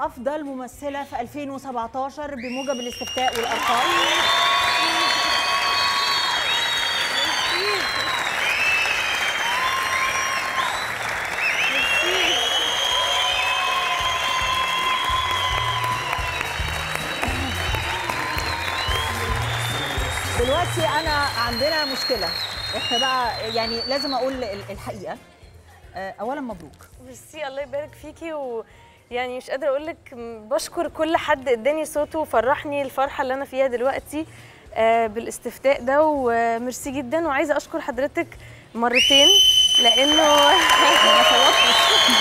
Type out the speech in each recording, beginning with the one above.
افضل ممثله في 2017 بموجب الاستفتاء والارقام دلوقتي انا عندنا مشكله احنا بقى يعني لازم اقول ال- الحقيقه آه، اولا مبروك ميرسي الله يبارك فيكي ويعني مش قادره اقول لك بشكر كل حد اداني صوته وفرحني الفرحه اللي انا فيها دلوقتي آه، بالاستفتاء ده وميرسي جدا وعايزه اشكر حضرتك مرتين لانه ما صوتش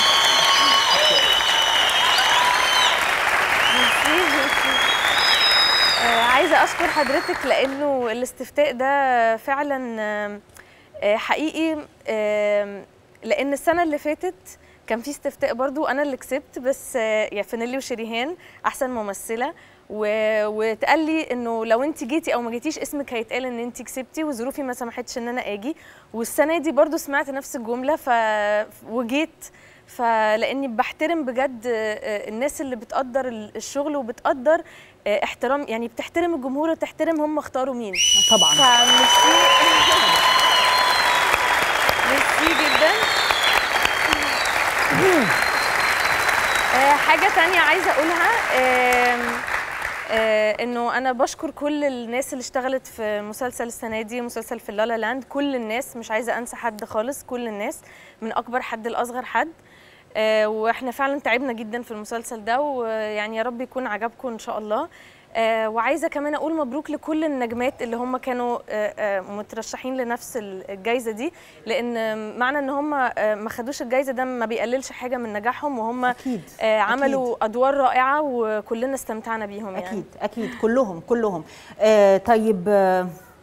آه، عايزه اشكر حضرتك لانه الاستفتاء ده فعلا آم، آه، حقيقي آم، لان السنه اللي فاتت كان في استفتاء برضو انا اللي كسبت بس آه، يا فانيلي وشريهان احسن ممثله و... واتقال لي انه لو انت جيتي او ما جيتيش اسمك هيتقال ان انت كسبتي وظروفي ما سمحتش ان انا اجي والسنه دي برضو سمعت نفس الجمله ف وجيت فلاني بحترم بجد آه، الناس اللي بتقدر الشغل وبتقدر آه، احترام يعني بتحترم الجمهور وتحترم هم اختاروا مين طبعا فميرسي ميرسي جدا آه، حاجة تانية عايزة أقولها آم، آه، إنه أنا بشكر كل الناس اللي اشتغلت في مسلسل السنة دي مسلسل في اللالا لاند كل الناس مش عايزة أنسى حد خالص كل الناس من أكبر حد لأصغر حد آه، واحنا فعلا تعبنا جدا في المسلسل ده ويعني يا رب يكون عجبكم ان شاء الله آه، وعايزه كمان اقول مبروك لكل النجمات اللي هم كانوا آه، آه، مترشحين لنفس الجائزه دي لان معنى ان هم آه، ما خدوش الجائزه ده ما بيقللش حاجه من نجاحهم وهم اكيد آه، عملوا ادوار رائعه وكلنا استمتعنا بيهم يعني اكيد اكيد كلهم كلهم آه طيب آه